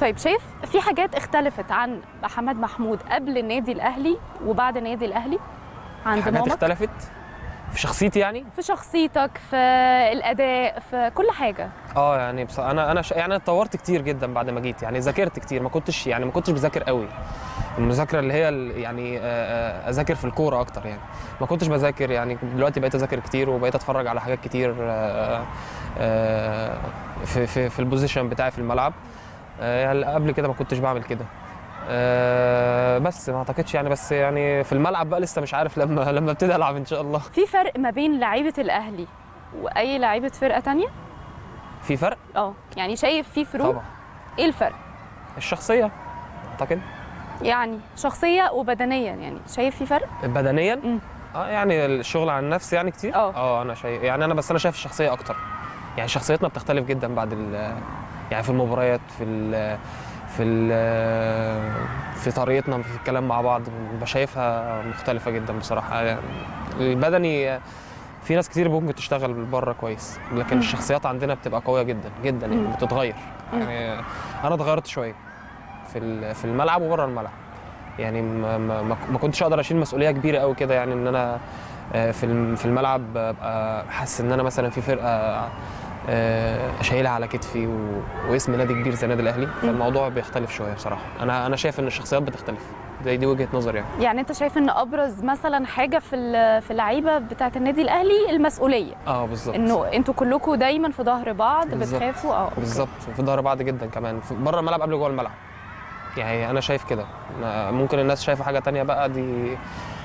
طيب شايف في حاجات اختلفت عن محمد محمود قبل النادي الاهلي وبعد النادي الاهلي عند حاجات مامك اختلفت في شخصيتي يعني في شخصيتك في الاداء في كل حاجه اه يعني بص... انا انا ش... يعني أنا اتطورت كتير جدا بعد ما جيت يعني ذاكرت كتير ما كنتش يعني ما كنتش بذاكر قوي المذاكره اللي هي ال- يعني آه، آه، اذاكر في الكوره اكتر يعني ما كنتش بذاكر يعني دلوقتي بقيت اذاكر كتير وبقيت اتفرج على حاجات كتير آه، آه، في في في البوزيشن بتاعي في الملعب آه، يعني قبل كده ما كنتش بعمل كده آه، بس ما اعتقدش يعني بس يعني في الملعب بقى لسه مش عارف لما لما ابتدي العب ان شاء الله في فرق ما بين لعيبه الاهلي واي لعيبه فرقه تانية في فرق اه يعني شايف في فروق طبعا ايه الفرق الشخصيه اعتقد يعني شخصيه وبدنيا يعني شايف في فرق بدنيا مم. اه يعني الشغل على النفس يعني كتير اه. اه انا شايف يعني انا بس انا شايف الشخصيه اكتر يعني شخصيتنا بتختلف جدا بعد ال يعني في المباريات في ال في ال في طريقتنا في الكلام مع بعض بشايفها مختلفه جدا بصراحه يعني البدني في ناس كتير ممكن تشتغل بره كويس لكن مم. الشخصيات عندنا بتبقى قويه جدا جدا يعني مم. بتتغير مم. يعني انا اتغيرت شويه في ال- في الملعب وبره الملعب يعني ما, ما, ما ما كنتش اقدر اشيل مسؤوليه كبيره قوي كده يعني ان انا آه، في الم- في الملعب ابقى حاسس ان انا مثلا في فرقه آه، شايلها على كتفي و- واسم نادي كبير زي النادي الاهلي فالموضوع بيختلف شويه بصراحه انا انا شايف ان الشخصيات بتختلف دي, دي وجهه نظري يعني يعني انت شايف ان ابرز مثلا حاجه في ال- في اللعيبه بتاعه النادي الاهلي المسؤوليه اه بالظبط انه انتوا كلكم دايما في ظهر بعض بالظبط. بتخافوا اه أوكي. بالظبط في ظهر بعض جدا كمان في- بره الملعب قبل جوه الملعب يعني انا شايف كده أنا- ممكن الناس شايفه حاجه تانية بقى دي